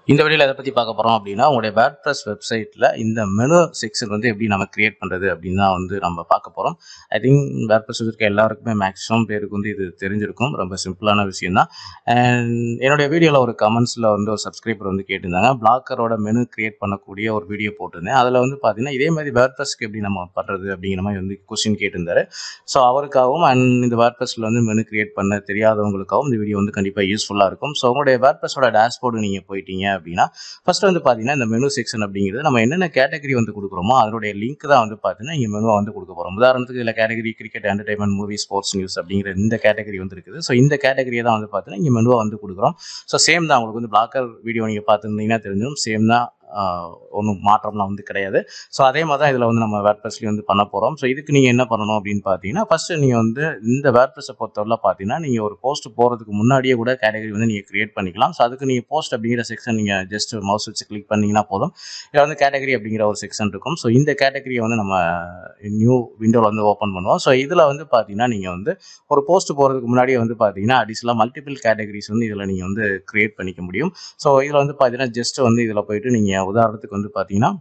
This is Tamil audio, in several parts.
இந்த வீடியோவில் எதை பற்றி பார்க்க போகிறோம் அப்படின்னா உங்களுடைய வேர்ட்ப்ரெஸ் வெப்சைட்டில் இந்த மெனு செக்ஷன் வந்து எப்படி நம்ம கிரியேட் பண்ணுறது அப்படின்னு தான் வந்து நம்ம பார்க்க போகிறோம் ஐ திங்க் வேர்ட்ப்ரெஸ் இருக்க எல்லாருக்குமே மேக்ஸிமம் பேருக்கு வந்து இது தெரிஞ்சிருக்கும் ரொம்ப சிம்பிளான விஷயம் தான் அண்ட் என்னுடைய வீடியோவில் ஒரு கமெண்ட்ஸில் வந்து ஒரு சப்ஸ்கிரைபர் வந்து கேட்டிருந்தாங்க பிளாக்கரோட மெனு கிரியேட் பண்ணக்கூடிய ஒரு வீடியோ போட்டிருந்தேன் அதில் வந்து பார்த்தீங்கன்னா இதே மாதிரி வேர்ட்ப்ரெஸ்க்கு எப்படி நம்ம பண்ணுறது அப்படிங்கிற மாதிரி வந்து கொஸ்டின் கேட்டிருந்தாரு ஸோ அவருக்காகவும் அண்ட் இந்த வேர்ட்ப்ரெஸ்ஸில் வந்து மெனு கிரியேட் பண்ண தெரியாதவங்களுக்காகவும் இந்த வீடியோ வந்து கண்டிப்பாக யூஸ்ஃபுல்லாக இருக்கும் ஸோ உங்களுடைய வேர்ட்ப்ரெஸ்ஸோட டேஷ்போர்டு நீங்கள் போயிட்டீங்க அப்படின்னா ஃபர்ஸ்ட் வந்து பார்த்தீங்கன்னா இந்த மெனு செக்ஷன் அப்படிங்கிறது நம்ம என்னென்ன கேட்டகரி வந்து கொடுக்குறோமோ அதனுடைய லிங்க் தான் வந்து பார்த்தீங்கன்னா இங்கே மெனுவை வந்து கொடுக்க போகிறோம் உதாரணத்துக்கு இதில் category cricket entertainment movie sports news அப்படிங்கிற இந்த கேட்டகரி வந்து இருக்குது ஸோ இந்த கேட்டகரியை தான் வந்து பார்த்தீங்கன்னா இங்கே மெனுவை வந்து கொடுக்குறோம் ஸோ சேம் தான் உங்களுக்கு வந்து பிளாக்கர் வீடியோ நீங்கள் பார்த்துருந்தீங்கன்னா தெரிஞ்சிடும் சேம் தான் ஒன்றும் மாற்றம்லாம் வந்து கிடையாது ஸோ அதே மாதிரி தான் இதில் வந்து நம்ம வேர்ட்ப்ரெஸ்லேயும் வந்து பண்ண போகிறோம் ஸோ இதுக்கு நீங்கள் என்ன பண்ணணும் அப்படின்னு பார்த்தீங்கன்னா ஃபஸ்ட்டு நீங்கள் வந்து இந்த வேர்ட்ப்ரெஸ்ஸை பொறுத்தவரை பார்த்தீங்கன்னா நீங்கள் ஒரு போஸ்ட் போகிறதுக்கு முன்னாடியே கூட கேட்டகரி வந்து நீங்கள் கிரியேட் பண்ணிக்கலாம் ஸோ அதுக்கு நீங்கள் போஸ்ட் அப்படிங்கிற செக்ஷன் நீங்கள் ஜஸ்ட் மவுஸ் வச்சு கிளிக் பண்ணிங்கன்னா போதும் இதில் வந்து கேட்டகரி அப்படிங்கிற ஒரு செக்ஷன் இருக்கும் ஸோ இந்த கேட்டகரியை வந்து நம்ம நியூ விண்டோவில் வந்து ஓப்பன் பண்ணுவோம் ஸோ இதில் வந்து பார்த்தீங்கன்னா நீங்கள் வந்து ஒரு போஸ்ட் போகிறதுக்கு முன்னாடியே வந்து பார்த்தீங்கன்னா அடிஷனலாக மல்டிபிள் கேட்டகரிஸ் வந்து இதில் நீங்கள் வந்து கிரியேட் பண்ணிக்க முடியும் ஸோ இதில் வந்து பார்த்தீங்கன்னா ஜஸ்ட் வந்து இதில் போயிட்டு நீங்கள் உதாரணத்துக்கு வந்து பார்த்தீங்கன்னா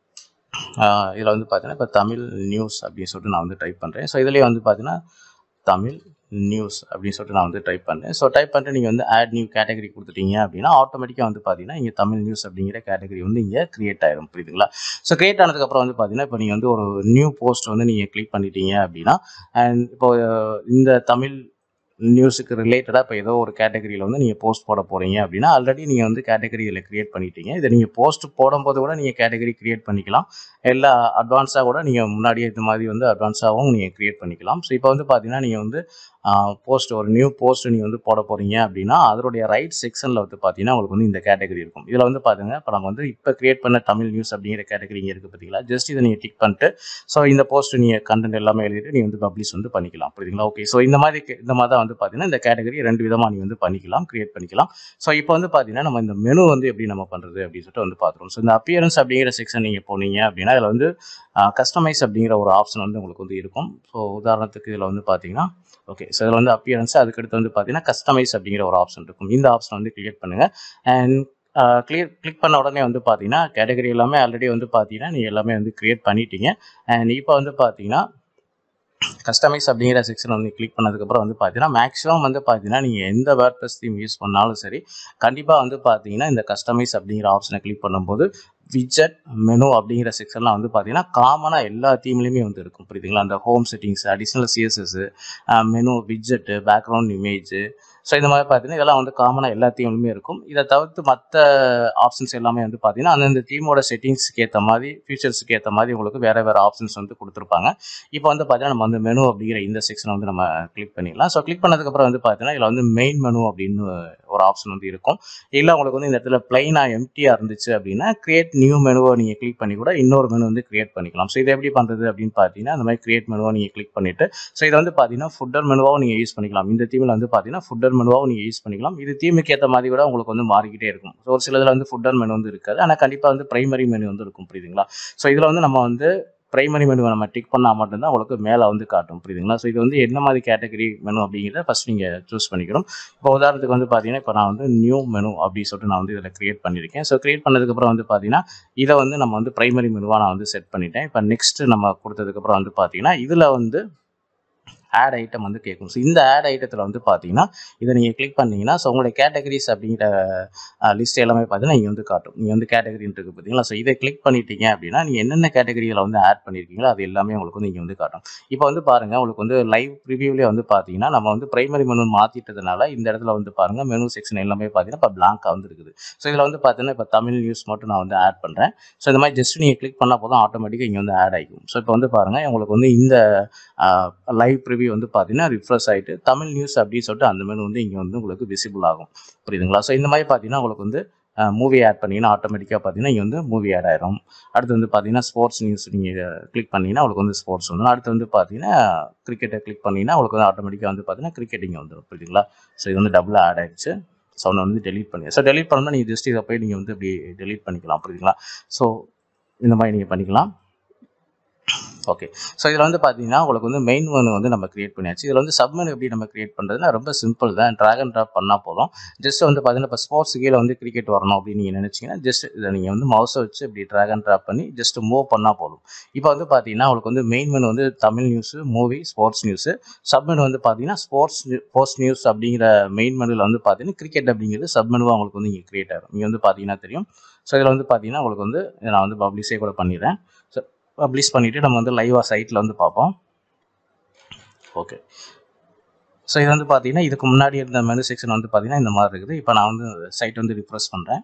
இதில் வந்து பார்த்தீங்கன்னா இப்போ தமிழ் நியூஸ் அப்படின்னு சொல்லிட்டு நான் வந்து டைப் பண்ணுறேன் ஸோ இதுலேயே வந்து பார்த்தீங்கன்னா தமிழ் நியூஸ் அப்படின்னு சொல்லிட்டு நான் வந்து டைப் பண்ணேன் ஸோ டைப் பண்ணிட்டு நீங்கள் வந்து ஆட் நியூ கேட்டகரி கொடுத்துட்டீங்க அப்படின்னா ஆட்டோமேட்டிக்காக வந்து பார்த்தீங்கன்னா இங்கே தமிழ் நியூஸ் அப்படிங்கிற கேட்டகரி வந்து இங்கே கிரியேட் ஆயிரும் புரியுதுங்களா ஸோ கிரியேட் ஆனதுக்கப்புறம் வந்து பார்த்தீங்கன்னா இப்போ நீங்கள் வந்து ஒரு நியூ போஸ்ட் வந்து நீங்கள் கிளிக் பண்ணிட்டீங்க அப்படின்னா அண்ட் இப்போ இந்த தமிழ் நியூஸுக்கு ரிலேட்டடாக இப்போ ஏதோ ஒரு கேட்டகரியில் வந்து நீங்கள் போஸ்ட் போட போகிறீங்க அப்படின்னா ஆல்ரெடி நீங்கள் வந்து கேட்டகரி இதில் கிரியேட் பண்ணிட்டீங்க இதை நீங்கள் போஸ்ட் போடும்போது கூட நீங்கள் கேட்டகரி கிரியேட் பண்ணிக்கலாம் எல்லா அட்வான்ஸாக கூட நீங்கள் முன்னாடியே இது மாதிரி வந்து அட்வான்ஸாகவும் நீங்கள் கிரியேட் பண்ணிக்கலாம் ஸோ இப்போ வந்து பார்த்தீங்கன்னா நீங்கள் வந்து போஸ்ட் ஒரு நியூ போஸ்ட் நீங்கள் வந்து போட போகிறீங்க அப்படின்னா அதனுடைய ரைட் செக்ஷனில் வந்து பார்த்தீங்கன்னா உங்களுக்கு வந்து இந்த கேட்டகரி இருக்கும் இதில் வந்து பாருங்க இப்போ நம்ம வந்து இப்போ கிரியேட் பண்ண தமிழ் நியூஸ் அப்படிங்கிற கேட்டகரி இங்கே இருக்குது பார்த்தீங்களா ஜஸ்ட் இதை நீங்கள் டிக் பண்ணிட்டு ஸோ இந்த போஸ்ட் நீங்கள் கண்டென்ட் எல்லாமே எழுதிட்டு நீங்கள் வந்து பப்ளிஷ் வந்து பண்ணிக்கலாம் புரியுதுங்களா ஓகே ஸோ இந்த மாதிரி இந்த மாதிரி தான் வந்து பார்த்தீங்கன்னா இந்த கேட்டகரி ரெண்டு விதமாக நீங்கள் வந்து பண்ணிக்கலாம் கிரியேட் பண்ணிக்கலாம் ஸோ இப்போ வந்து பார்த்தீங்கன்னா நம்ம இந்த மெனு வந்து எப்படி நம்ம பண்ணுறது அப்படின்னு சொல்லிட்டு வந்து பார்த்துருவோம் ஸோ இந்த அப்பியரன்ஸ் அப்படிங்கிற செக்ஷன் நீங்கள் போனீங்க அப்படின்னா இதில் வந்து கஸ்டமைஸ் அப்படிங்கிற ஒரு ஆப்ஷன் வந்து உங்களுக்கு வந்து இருக்கும் ஸோ உதாரணத்துக்கு இதில் வந்து பார்த்தீங்கன்னா ஓகே ஸோ இதில் வந்து அப்பியரன்ஸ் அதுக்கடுத்து வந்து பார்த்தீங்கன்னா கஸ்டமைஸ் அப்படிங்கிற ஒரு ஆப்ஷன் இருக்கும் இந்த ஆப்ஷன் வந்து கிளிக் பண்ணுங்கள் அண்ட் கிளியர் கிளிக் பண்ண உடனே வந்து பார்த்தீங்கன்னா கேட்டகரி எல்லாமே ஆல்ரெடி வந்து பார்த்தீங்கன்னா நீங்கள் எல்லாமே வந்து கிரியேட் பண்ணிட்டீங்க அண்ட் இப்போ வந்து பார்த்தீங்கன்னா கஸ்டமைஸ் அப்படிங்கிற செக்ஷன் வந்து கிளிக் பண்ணதுக்கப்புறம் வந்து பார்த்தீங்கன்னா மேக்ஸிமம் வந்து பார்த்தீங்கன்னா நீங்கள் எந்த வேர்ட்ப்ரெஸ் தீம் யூஸ் பண்ணாலும் சரி கண்டிப்பாக வந்து பார்த்தீங்கன்னா இந்த கஸ்டமைஸ் அப்படிங்கிற ஆப்ஷனை கிளிக் பண்ணும்போது விஜெட் மெனு அப்படிங்கிற செக்ஷன்லாம் வந்து பார்த்தீங்கன்னா காமனாக எல்லா தீம்லேயுமே வந்து இருக்கும் புரியுதுங்களா அந்த home settings additional CSS menu விஜெட்டு பேக்ரவுண்ட் இமேஜ் ஸோ இந்த மாதிரி பார்த்தீங்கன்னா இதெல்லாம் வந்து காமனாக எல்லா தீம்லையுமே இருக்கும் இதை தவிர்த்து மற்ற ஆப்ஷன்ஸ் எல்லாமே வந்து பார்த்தீங்கன்னா அந்தந்த தீமோட செட்டிங்ஸ்க்கு ஏற்ற மாதிரி ஃபீச்சர்ஸுக்கு ஏற்ற மாதிரி உங்களுக்கு வேறு வேறு ஆப்ஷன்ஸ் வந்து கொடுத்துருப்பாங்க இப்போ வந்து பார்த்தீங்கன்னா நம்ம வந்து மெனு அப்படிங்கிற இந்த செக்ஷனை வந்து நம்ம கிளிக் பண்ணிடலாம் ஸோ கிளிக் பண்ணதுக்கப்புறம் வந்து பார்த்தீங்கன்னா இதில் வந்து மெயின் மெனு அப்படின்னு ஒரு ஆப்ஷன் வந்து இருக்கும் இல்லை உங்களுக்கு வந்து இந்த இடத்துல பிளைனாக எம்டியாக இருந்துச்சு அப்படின்னா கிரியேட் நியூ மெனுவை நீங்கள் கிளிக் பண்ணி கூட இன்னொரு மெனு வந்து கிரியேட் பண்ணிக்கலாம் ஸோ இதை எப்படி பண்ணுறது அப்படின்னு பார்த்தீங்கன்னா அந்த மாதிரி கிரியேட் மெனுவை நீங்கள் கிளிக் பண்ணிவிட்டு ஸோ இதை வந்து பார்த்தீங்கன்னா ஃபுட்டர் மெனுவாகவும் நீங்கள் யூஸ் பண்ணிக்கலாம் இந்த தீமில் வந்து பார்த்தீங்கன்னா ஃபுட்டர் மெனுவாகவும் நீங்கள் யூஸ் பண்ணிக்கலாம் இது தீமுக்கு ஏற்ற மாதிரி கூட உங்களுக்கு வந்து மாறிக்கிட்டே இருக்கும் ஸோ ஒரு சிலதில் வந்து ஃபுட்டர் மெனு வந்து இருக்காது ஆனால் கண்டிப்பாக வந்து பிரைமரி மெனு வந்து இருக்கும் புரியுதுங்களா ஸோ இதில் வந்து நம்ம வந்து பிரைமரி மெனுவை நம்ம டிக் பண்ணால் மட்டும்தான் உங்களுக்கு மேலே வந்து காட்டும் புரியுதுங்களா ஸோ இது வந்து என்ன மாதிரி கேட்டகரி மெனு அப்படிங்கிறத ஃபஸ்ட் நீங்கள் சூஸ் பண்ணிக்கணும் இப்போ உதாரணத்துக்கு வந்து பார்த்தீங்கன்னா இப்போ நான் வந்து நியூ மெனு அப்படின்னு சொல்லிட்டு நான் வந்து இதில் கிரியேட் பண்ணியிருக்கேன் ஸோ கிரியேட் பண்ணதுக்கப்புறம் வந்து பார்த்தீங்கன்னா இதை வந்து நம்ம வந்து பிரைமரி மெனுவாக நான் வந்து செட் பண்ணிட்டேன் இப்போ நெக்ஸ்ட் நம்ம கொடுத்ததுக்கப்புறம் வந்து பார்த்தீங்கன்னா இதில் வந்து ஆட் ஐட்டம் வந்து கேட்கும் ஸோ இந்த ஆட் ஐட்டத்தில் வந்து பார்த்தீங்கன்னா இதை நீங்கள் கிளிக் பண்ணீங்கன்னா ஸோ உங்களுடைய கேட்டகரிஸ் அப்படிங்கிற லிஸ்ட் எல்லாமே பார்த்தீங்கன்னா இங்கே வந்து காட்டும் நீங்கள் வந்து கேட்டகரின்னு இருக்குது பார்த்தீங்களா ஸோ இதை கிளிக் பண்ணிட்டீங்க அப்படின்னா நீங்கள் என்னென்ன கேட்டகரியில் வந்து ஆட் பண்ணியிருக்கீங்களோ அது எல்லாமே உங்களுக்கு வந்து இங்கே வந்து காட்டும் இப்போ வந்து பாருங்கள் உங்களுக்கு வந்து லைவ் ரிவ்யூலேயே வந்து பார்த்தீங்கன்னா நம்ம வந்து பிரைமரி மெனு மாற்றிட்டதுனால இந்த இடத்துல வந்து பாருங்கள் மெனு செக்ஷன் எல்லாமே பார்த்தீங்கன்னா இப்போ பிளாங்காக வந்து இருக்குது ஸோ இதில் வந்து பார்த்தீங்கன்னா இப்போ தமிழ் நியூஸ் மட்டும் நான் வந்து ஆட் பண்ணுறேன் ஸோ இந்த மாதிரி ஜஸ்ட் நீங்கள் கிளிக் பண்ணால் போதும் ஆட்டோமேட்டிக்காக இங்கே வந்து ஆட் ஆகிக்கும் ஸோ இப்போ வந்து பாருங்கள் உங்களுக்கு வந்து இந்த லைவ் ப்ரிவியூ வந்து பார்த்தீங்கன்னா ரிஃப்ரெஷ் ஆகிட்டு தமிழ் நியூஸ் அப்படின்னு சொல்லிட்டு அந்த மெனு வந்து இங்கே வந்து உங்களுக்கு விசிபிள் ஆகும் புரியுதுங்களா ஸோ இந்த மாதிரி பார்த்தீங்கன்னா உங்களுக்கு வந்து மூவி ஆட் பண்ணிங்கன்னா ஆட்டோமேட்டிக்காக பார்த்தீங்கன்னா இங்கே வந்து மூவி ஆட் ஆயிரும் அடுத்து வந்து பார்த்தீங்கன்னா ஸ்போர்ட்ஸ் நியூஸ் நீங்கள் கிளிக் பண்ணிங்கன்னா உங்களுக்கு வந்து ஸ்போர்ட்ஸ் வந்துடும் அடுத்து வந்து பார்த்தீங்கன்னா கிரிக்கெட்டை கிளிக் பண்ணிங்கன்னா உங்களுக்கு வந்து ஆட்டோமேட்டிக்காக வந்து பார்த்தீங்கன்னா கிரிக்கெட் இங்கே வந்துடும் புரியுதுங்களா ஸோ இது வந்து டபுளாக ஆட் ஆயிடுச்சு ஸோ அவனை வந்து டெலீட் பண்ணி ஸோ டெலீட் பண்ணணும்னா நீங்கள் ஜஸ்ட் இதை போய் நீங்கள் வந்து இப்படி டெலீட் பண்ணிக்கலாம் புரியுதுங்களா ஸோ இந்த மாதிரி நீங்கள் பண்ணிக்கலாம் ஓகே ஸோ இதில் வந்து பார்த்தீங்கன்னா உங்களுக்கு வந்து மெயின் மெனு வந்து நம்ம கிரியேட் பண்ணியாச்சு இதில் வந்து சப் மெனு எப்படி நம்ம கிரியேட் பண்ணுறதுனா ரொம்ப சிம்பிள் தான் ட்ராக் அண்ட் ட்ராப் பண்ணால் போதும் ஜஸ்ட் வந்து பார்த்தீங்கன்னா இப்போ ஸ்போர்ட்ஸ் கீழே வந்து கிரிக்கெட் வரணும் அப்படின்னு நீங்கள் நினச்சிங்கன்னா ஜஸ்ட் இதை நீங்கள் வந்து மவுஸை வச்சு இப்படி ட்ராக் அண்ட் ட்ராப் பண்ணி ஜஸ்ட் மூவ் பண்ணால் போதும் இப்போ வந்து பார்த்தீங்கன்னா உங்களுக்கு வந்து மெயின் மெனு வந்து Tamil news movie sports news sub menu வந்து பார்த்தீங்கன்னா ஸ்போர்ட்ஸ் போஸ்ட் நியூஸ் அப்படிங்கிற மெயின் மெனுவில் வந்து பார்த்தீங்கன்னா கிரிக்கெட் அப்படிங்கிறது சப் மெனுவாக உங்களுக்கு வந்து இங்கே கிரியேட் ஆகும் இங்கே வந்து பார்த்தீங்கன்னா தெரியும் ஸோ இதில் வந்து பார்த்தீங்கன்னா உங்களுக்கு வந்து இதை நான் வந்து பப்ளிஷே கூட பண்ணிடுறேன் ஸோ பப்ளிஷ் பண்ணிவிட்டு நம்ம வந்து லைவாக சைட்டில் வந்து பார்ப்போம் ஓகே ஸோ இது வந்து பார்த்தீங்கன்னா இதுக்கு முன்னாடி இருந்த மெனு செக்ஷன் வந்து பார்த்தீங்கன்னா இந்த மாதிரி இருக்குது இப்போ நான் வந்து சைட் வந்து ரிஃப்ரெஷ் பண்ணுறேன்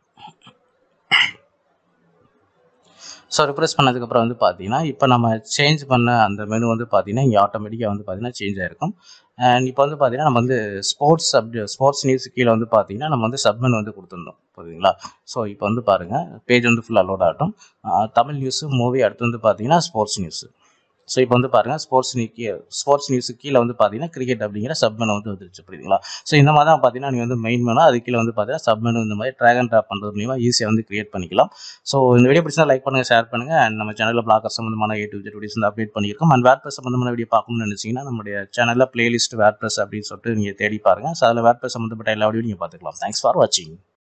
ஸோ ரிப்ரெஸ் பண்ணதுக்கப்புறம் வந்து பார்த்தீங்கன்னா இப்போ நம்ம சேஞ்ச் பண்ண அந்த மெனு வந்து பார்த்தீங்கன்னா இங்கே ஆட்டோமேட்டிக்காக வந்து பார்த்தீங்கன்னா சேஞ்ச் ஆகிருக்கும் அண்ட் இப்போ வந்து பார்த்தீங்கன்னா நம்ம வந்து ஸ்போர்ட்ஸ் அப்படி ஸ்போர்ட்ஸ் நியூஸ் கீழே வந்து பார்த்தீங்கன்னா நம்ம வந்து சப்மென் வந்து கொடுத்துருந்தோம் புரியுதுங்களா ஸோ இப்போ வந்து பாருங்கள் பேஜ் வந்து ஃபுல்லாக லோட் ஆகட்டும் ஆஹ் தமிழ் நியூஸு மூவி அடுத்து வந்து பார்த்தீங்கன்னா ஸ்போர்ட்ஸ் நியூஸு ஸோ இப்போ வந்து பாருங்கள் ஸ்போர்ட்ஸ் நியூ ஸ்போர்ட்ஸ் நியூஸு கீழே வந்து பார்த்தீங்கன்னா கிரிக்கெட் அப்படிங்கிற சப்மெனு வந்து வந்துருச்சு புரியுதுங்களா ஸோ இந்த மாதிரி தான் பார்த்தீங்கன்னா நீங்கள் வந்து மெயின் மெனு அது கீழே வந்து பார்த்தீங்கன்னா சப்மெனு இந்த மாதிரி ட்ராக் அண்ட் ட்ராப் பண்ணுறது மூலியமாக ஈஸியாக வந்து கிரியேட் பண்ணிக்கலாம் ஸோ இந்த வீடியோ பிடிச்சா லைக் பண்ணுங்கள் ஷேர் பண்ணுங்கள் அண்ட் நம்ம சேனலில் பிளாக்கர் சம்மந்தமான ஏ டு ஜெட் வீடியோஸ் வந்து அப்டேட் பண்ணியிருக்கோம் அண்ட் வேர்ட்பிரஸ் சம்மந்தமான வீடியோ பார்க்கணும்னு நினச்சிங்கன்னா நம்மளுடைய சேனலில் பிளேலிஸ்ட் வேர்ட்பிரஸ் அப்படின்னு சொல்லிட்டு நீங்கள் தேடி பாருங்கள் ஸோ அதில் வேர்ட்பிரஸ் சம்மந்தப்பட்ட எல்லா வீடியோ நீங்கள் பார்த்துக்கலாம் தேங்க்ஸ் ஃபார் வாட்சிங்